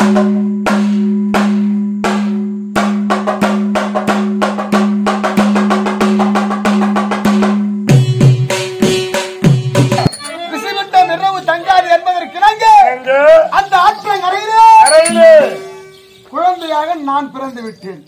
விசிவிட்டம் இரவு தங்காது என்பதற்கிணங்க எங்க அந்த ஆற்றங்கரையிலே கரையிலே குழந்தையாக நான் பிறந்து விட்டேன்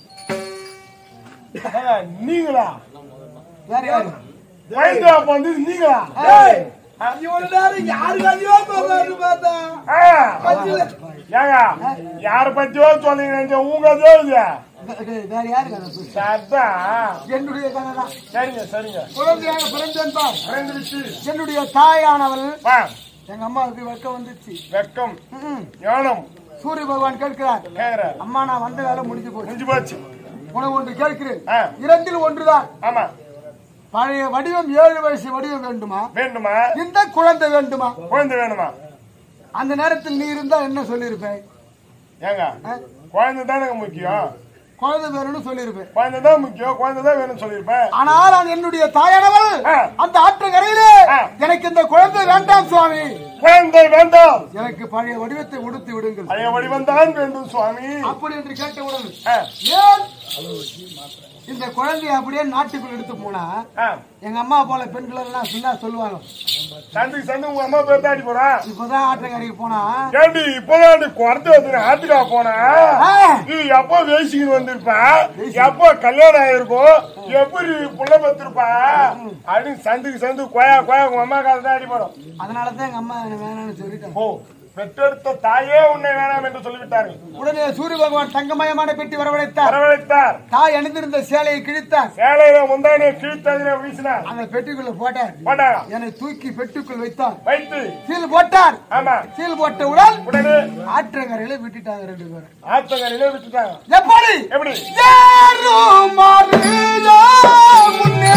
ஏங்க, நீங்களா வேற யாரு வயசு அப்ப வந்து நீங்களா ஏய், இவ்வளவு நேரம் யாருக்காதையோ சொல்றாரு பார்த்தா ஆ. ஏங்க யார பத்தியோ சொன்னீங்க உங்க தேவையா டேய், வேற யாரு கதை சொல்லு அதான் என்னுடைய கதை தான் சரிங்க சரிங்க குழந்தையாக பிறந்தேன் பார். ரெண்டு விட்டு என்னுடைய தாயானவள் வா எங்க அம்மாவுக்கு வெட்கம் வந்துச்சு வெக்கம் ம்ம். ஞானம் சூரிய பகவான் கேட்கிறார் கேக்குற அம்மா நான் வந்த வேலை முடிஞ்சு போச்சு முடிஞ்சு போச்சு உனக்கு ஒன்று கேட்கிறேன் ஆ. இரண்டில் ஒன்றுதான் ஆமா பழைய வடிவம் ஏழு வயசு வடிவம் வேண்டுமா வேண்டுமா இந்த குழந்தை வேண்டுமா குழந்தை வேணுமா அந்த நேரத்தில் நீ இருந்தா என்ன சொல்லியிருப்பேன் ஏங்க ஆ? குழந்தை தானே முக்கியம் குழந்தை வேணும்னு சொல்லியிருப்பேன் குழந்தை தான் முக்கியம் குழந்தை தான் வேணும்னு சொல்லியிருப்பேன் ஆனால் நான் என்னுடைய தாயானவள் ஆ. அந்த ஆற்றங்கரையிலே ஆ. எனக்கு இந்த குழந்தை வேண்டாம் சுவாமி குழந்தை வேண்டாம் எனக்கு பழைய வடிவத்தை உடுத்தி விடுங்கள் பழைய வடிவம் தான் வேண்டும் சுவாமி அப்படி என்று கேட்டவுடன் ஆ, ஏன் இந்த குழந்தைய அப்படியே நாட்டுக்குள் எடுத்து போனா ஆ. எங்க அம்மா போல பெண்கள் எல்லாம் சொன்னா சொல்லுவாங்க சந்துக்கு சந்து உங்க அம்மா பேர் தாடி போறான் இப்பதான் ஆற்றங்கரைக்கு போனா ஏண்டி இப்பதான் நீ குறைத்து வந்து ஆத்துக்கா போன ஆ. நீ எப்போ வேசிக்கிட்டு வந்திருப்ப எப்போ கல்யாணம் ஆயிருக்கும் எப்படி புள்ள பத்திருப்பா அப்படின்னு சந்துக்கு சந்து கொயா கொயா உங்க அம்மா கால தான் அடி போடும் அதனாலதான் எங்க அம்மா என்ன வேணாம்னு சொல்லிட்டாங்க ஓ பெற்றெடுத்த தாயே உன்னை வேணாம் என்று சொல்லிவிட்டார்கள் உடனே சூரிய பகவான் தங்கமயமான பெட்டி வரவழைத்தார் வரவழைத்தார் தாய் அணிந்திருந்த சேலையை கிழித்தார் சேலையில முந்தானிய கிழித்ததில வீசினார் அந்த பெட்டிக்குள்ள போட்டார் போட்டாங்க என்னை தூக்கி பெட்டிக்குள் வைத்தார் வைத்து சீல் போட்டார் ஆமா சீல் போட்டவுடன் உடனே ஆற்றங்கரையில விட்டுட்டாங்க ரெண்டு பேரும் ஆத்தங்கரையில விட்டுட்டாங்க எப்படி எப்படி ஏறும் மறியோ முன்னே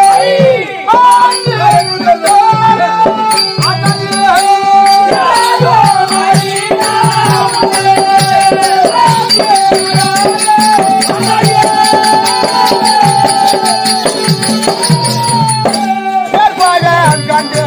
ஆற்றங்கரையிலே ஏற்பாக கண்டு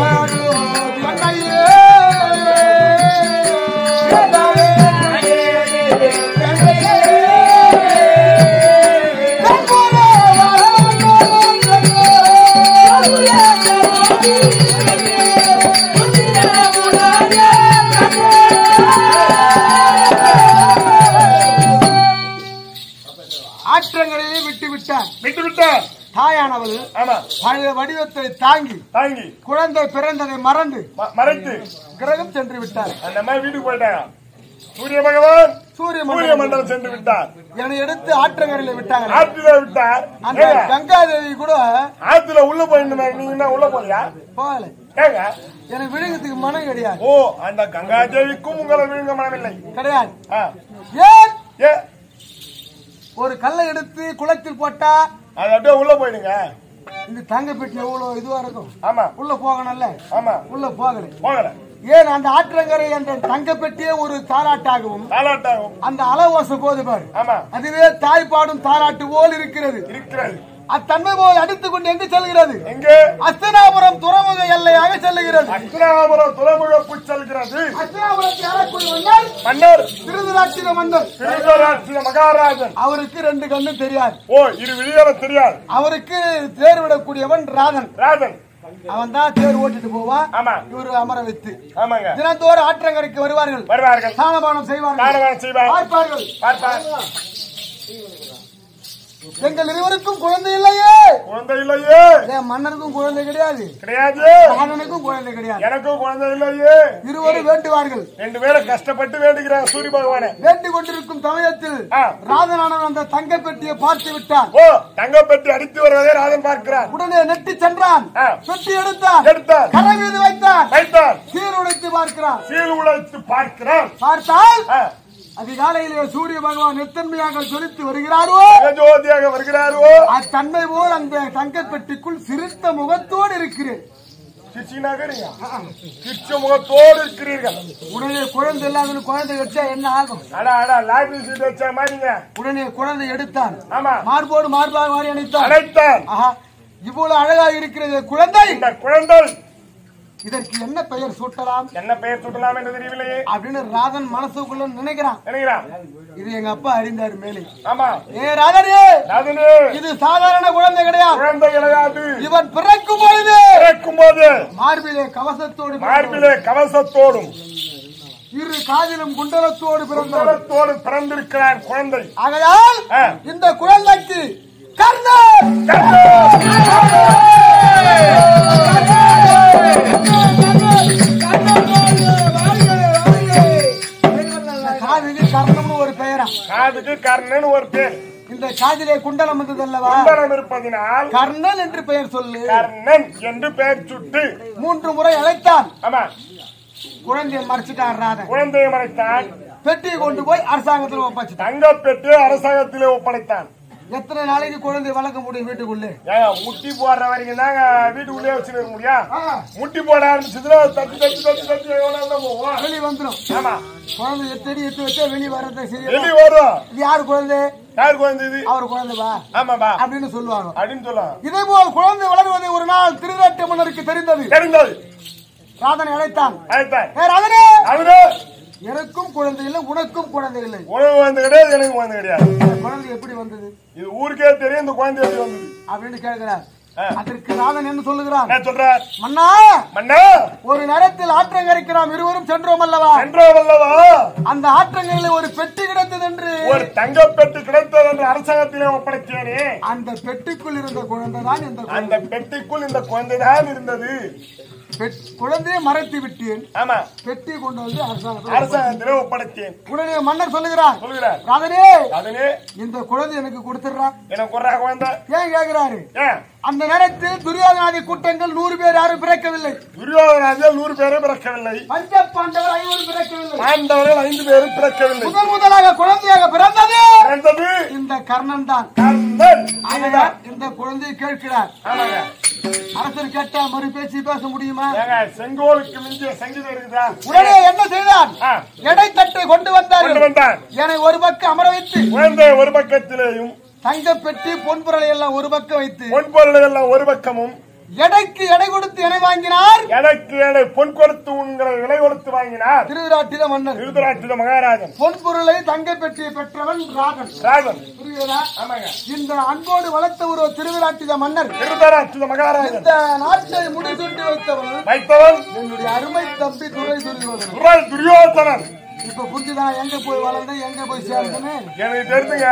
ஆற்றங்கரையை விட்டு விட்டார் விட்டு விட்டார் தாயானவள் ஆமா பழைய வடிவத்தை தாங்கி தாங்கி குழந்தை பிறந்ததை மறந்து ம- மறைத்து கிரகம் சென்று விட்டார் அந்த மாதிரி வீட்டுக்கு போயிட்டாங்க சூரிய பகவான் சூரிய சூரிய மண்டலம் மண்டலம் சென்று விட்டார் என்னை எடுத்து ஆற்றங்கரையில விட்டாங்க ஆத்துல விட்டார் அந்த ஏங்க, கங்காதேவி கூட ஆத்துல உள்ள போயிருந்தமே நீங்க என்ன உள்ள போலியா போகல ஏங்க எனக்கு விழுங்கத்துக்கு மனம் கிடையாது ஓ அந்த கங்கா தேவிக்கும் உங்களை விழுங்க மனமில்லை கிடையாது ஆ. ஏன் ஏ ஒரு கல்லை எடுத்து குளத்தில் போட்டா அது அப்படியே உள்ள போயிடுங்க இந்த தங்க பெட்டி எவ்வளவு இதுவா இருக்கும் ஆமா உள்ள போகணும்ல ஆமா உள்ள போகல போகல ஏன் அந்த ஆற்றங்கரை என்ற தங்க பெட்டியே ஒரு தாலாட்டாகவும் தாலாட்டாகும் அந்த அளவோச போது பாரு ஆமா அதுவே தாய் பாடும் தாலாட்டு போல் இருக்கிறது இருக்கிறது அத்தன்மை போல் அடித்துக் கொண்டு எங்கு செல்கிறது எங்கே அஸ்தனாபுரம் துறைமுக எல்லையாக செல்லுகிறது அக்ராபுரம் துறைமுகப்பு செல்கிறது அஸ்தனாபுரத்தை ஆளக்கூடிய மன்னர் மன்னர் திருதராட்சிர மன்னர் திருதராட்சிய மகாராஜன் அவருக்கு ரெண்டு கண்ணும் தெரியாது ஓ இரு விழிகளை தெரியாது அவருக்கு தேர் விடக்கூடியவன் ராதன் ராஜன் அவன் தான் தேர் ஓட்டிட்டு போவான் ஆமா இவரு அமர வைத்து ஆமாங்க தினந்தோறும் ஆற்றங்கரைக்கு வருவார்கள் வருவார்கள் சாணபானம் செய்வார்கள் தானவான் செய்வார் பார்ப்பார்கள் பார்ப்பார் எங்கள் இருவருக்கும் குழந்தை இல்லையே குழந்தை இல்லையே என் மன்னருக்கும் குழந்தை கிடையாது கிடையாது ராதனுக்கும் குழந்தை கிடையாது எனக்கும் குழந்தை இல்லையே இருவரும் வேண்டுவார்கள் ரெண்டு பேரும் கஷ்டப்பட்டு வேண்டுகிறார் சூரிய பகவானே வேண்டிக் கொண்டிருக்கும் சமயத்தில் ஆ. ராதனானவன் அந்த தங்க பெட்டியை பார்த்து விட்டான் ஓ தங்கப்பெட்டி அடித்து வருவதை ராஜன் பார்க்கிறார் உடனே நெட்டி சென்றான் ஆ. பெட்டி எடுத்தான் எடுத்தார் கரை மீது வைத்தான் வைத்தார் சீருடைத்து பார்க்கிறான் சீல் உழைத்து பார்க்கிறார் பார்த்தால் ஆ, அதிகாலையிலே சூரிய பகவான் எத்தன்மையாக சொலித்து வருகிறாரோ ஜோதியாக வருகிறாரோ அத்தன்மை போல் அந்த தங்க பெட்டிக்குள் சிரித்த முகத்தோடு இருக்கிறேன் கிச்சி நகரிங்க கிச்ச முகத்தோடு இருக்கிறீர்கள் உடனே குழந்தை இல்லாத குழந்தை வச்சா என்ன ஆகும் அடா அடா லாட்ரி சீட் வச்ச மாதிரிங்க உடனே குழந்தை எடுத்தான் ஆமா மார்போடு மார்பாக மாறி அணைத்தான் அழைத்தான் ஆஹா இவ்வளவு அழகா இருக்கிறது குழந்தை இந்த குழந்தை இதற்கு என்ன பெயர் சூட்டலாம் என்ன பெயர் சுட்டலாம் என்று தெரியவில்லையே அப்படின்னு ராதன் மனசுக்குள்ள நினைக்கிறான் நினைக்கிறான் இது எங்க அப்பா அறிந்தாரு மேலே ஆமா ஏ ராதனே அதுனே இது சாதாரண குழந்தை கிடையாது குழந்தை கிடையாது இவன் பிறக்கும் பொழுது பிறக்கும் போது மார்பிலே கவசத்தோடு பிறந்தவன். மார்பிலே கவசத்தோடும் இரு காதிலும் குண்டலத்தோடு பிறந்தவன் குண்டலத்தோடு பிறந்திருக்கிறான் குழந்தை ஆகையால் ஆ. இந்த குழந்தைக்கு கர்ணன் இந்த காதுக்கு கர்ணம்னு ஒரு பெயரா காதுக்கு கர்ணன் ஒரு பேர் இந்த காதிலே குண்டலம் வந்தது அல்லவா குண்டலம் இருப்பதினால் கர்ணன் என்று பெயர் சொல்லு கர்ணன் என்று பெயர் சுட்டு மூன்று முறை அழைத்தான் ஆமா குழந்தையை மறைச்சிட்டான் ராதன் குழந்தையை மறைத்தான் பெட்டியை கொண்டு போய் அரசாங்கத்தில் ஒப்படைச்சிட்டான் தங்கப்பெற்று அரசாங்கத்திலே ஒப்படைத்தான் எத்தனை நாளைக்கு குழந்தை வளர்க்க முடியும் வீட்டுக்குள்ளே ஏங்க, முட்டி போடுற வரைக்கும் தாங்க வீட்டுக்குள்ளே வச்சுட்டு இருக்க முடியும் ஆ, முட்டி போட ஆரம்பிச்சதுல தட்டி தட்டி தட்டி தட்டி எவ்வளவு தான் போவோம் வெளியே வந்துடும் ஆமா குழந்தை எத்தடி எத்து வச்சா வெளியே வர்றதை சரி வெளி வரும் இது யாரு குழந்தை யார் குழந்தை இது அவர் குழந்தைவா ஆமாப்பா அப்படின்னு சொல்லுவாங்க அப்படின்னு சொல்லலாம் இதே போல் குழந்தை வளர்வது ஒரு நாள் திருநாட்டு மன்னருக்கு தெரிந்தது தெரிந்தது ராதனை அழைத்தான் அழைத்தான் ஏ ராதனே அவரு எனக்கும் குழந்தை இல்லை உனக்கும் குழந்தை இல்லை உணவு வந்து கிடையாது எனக்கு வந்து கிடையாது இந்த குழந்தை எப்படி வந்தது இது ஊருக்கே தெரியும் இந்த குழந்தை எப்படி வந்தது அப்படின்னு கேட்கிறார் ஆ. அதற்கு ராதன் என்ன சொல்லுகிறான் என்ன சொல்றார் மன்னா மன்னா ஒரு நேரத்தில் ஆற்றங்கரைக்கு நாம் இருவரும் சென்றோம் அல்லவா சென்றோ வல்லவா அந்த ஆற்றங்கரையில் ஒரு பெட்டி கிடைத்தது என்று ஒரு தங்கப்பெட்டு கிடைத்தது என்று அரசாங்கத்திலே ஒப்படைத்தேனே அந்த பெட்டிக்குள் இருந்த குழந்தை தான் இந்த குழந்தை. அந்த பெட்டிக்குள் இந்த குழந்தைதான் இருந்தது பெட்- குழந்தையை மறைத்து விட்டேன் ஆமா பெட்டி கொண்டு வந்து அரசாங்கத்தில் அரசாங்கத்திலே ஒப்படைத்தேன் உடனே மன்னர் சொல்லுகிறார் சொல்கிறார் ராதனே அதனே இந்த குழந்தை எனக்கு கொடுத்துடுறா எனக்கு ஒரு குழந்தை ஏன் கேக்குறாரு ஏன் அந்த நேரத்தில் துரியோதனாதி கூட்டங்கள் நூறு பேர் யாரும் பிறக்கவில்லை துரியோதனாஜல் நூறு பேரும் பிறக்கவில்லை பஞ்ச பாண்டவர் ஐநூறு பிறக்கவில்லை பாண்டவர்கள் ஐந்து பேரும் பிறக்கவில்லை முதல் முதலாக குழந்தையாக பிறந்தது பிறந்தது இந்த கர்ணன் தான் கர்ணன் ஆகையால் இந்த குழந்தையை கேட்கிறார் ஆமாங்க அரசர் கேட்டா மறு பேச்சு பேச முடியுமா ஏங்க செங்கோலுக்கு மிஞ்சிய சங்கீதம் இருக்குதா உடனே என்ன செய்தான் ஆ, எடைத்தட்டை கொண்டு கொண்டு வந்தார்கள் வந்தான் என்னை ஒரு பக்கம் அமர வைத்து குழந்தை ஒரு பக்கத்திலேயும் தங்கப்பெட்டி பொன்பொருளை எல்லாம் ஒரு பக்கம் வைத்து பொன்பொருள் எல்லாம் ஒரு பக்கமும் எடைக்கு எடை கொடுத்து எடை வாங்கினார் எனக்கு எடை பொன் கொடுத்து உங்கிற விலை கொடுத்து வாங்கினார் திருவிழாட்டில மன்னர் திருதராட்சித மகாராஜன் பொன்பொருளை தங்கப்பெட்டியை பெற்றவன் ராகன் ராஜன் புரியுதா ஆமாங்க இந்த அன்போடு வளர்த்த ஒரு திருவிழாட்டித மன்னர் திருதராட்சித மகாராஜன் இந்த நாட்டை முடிசூட்டி வைத்தவன் வைத்தவன் என்னுடைய அருமை தம்பி துறை துரியோதனன் துரை துரியோதனன் இப்ப புரிஞ்சுதா எங்க போய் வளர்ந்தேன் எங்க போய் சேர்ந்தேன்னு எனக்கு தெரிஞ்சுங்க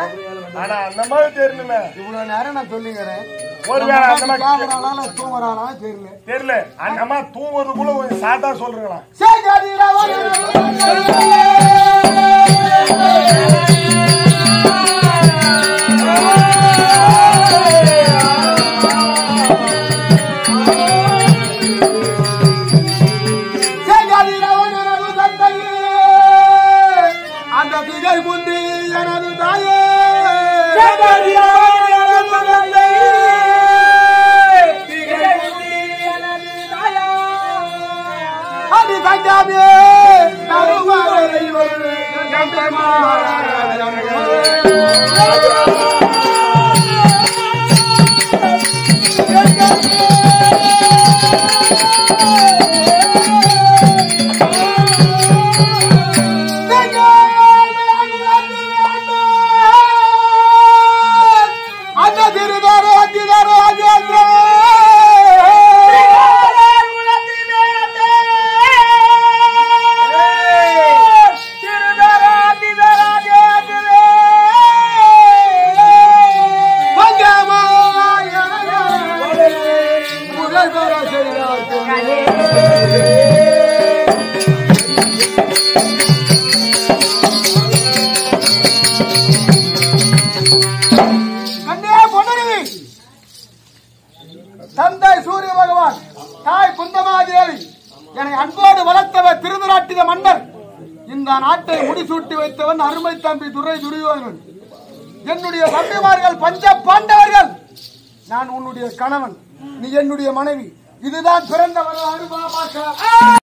ஆனா அந்த மாதிரி தெரியணுமே இவ்வளவு நேரம் நான் சொல்லிக்கிறேன் ஒருவேளை அந்த மாதிரி கேக்குறாளா தூங்குறாளா தெரியல தெரியல அந்த அம்மா தூங்குறதுக்குள்ள கொஞ்சம் சாட்டா சொல்றீங்களா அந்த திகழ் முந்தி எனது தாயே அது தஞ்சாமே நறுமலை ஒரு அந்த திருதாரோ அதிதாரோ அதியாந்திரோ முதல் பெற செய்தார்கள் கண்ணே பொன்னருவி தந்தை சூரிய பகவான் தாய் குந்தமாதேவி என்னை அன்போடு வளர்த்தவர் திருதராட்டித மன்னர் இந்த நாட்டை முடிசூட்டி வைத்தவன் அருமை தம்பி துரை துரியோதனன் என்னுடைய தம்பிமார்கள் பஞ்ச பாண்டவர்கள் நான் உன்னுடைய கணவன் நீ என்னுடைய மனைவி இதுதான் பிறந்த வரலாறு வா பார்க்கலாம்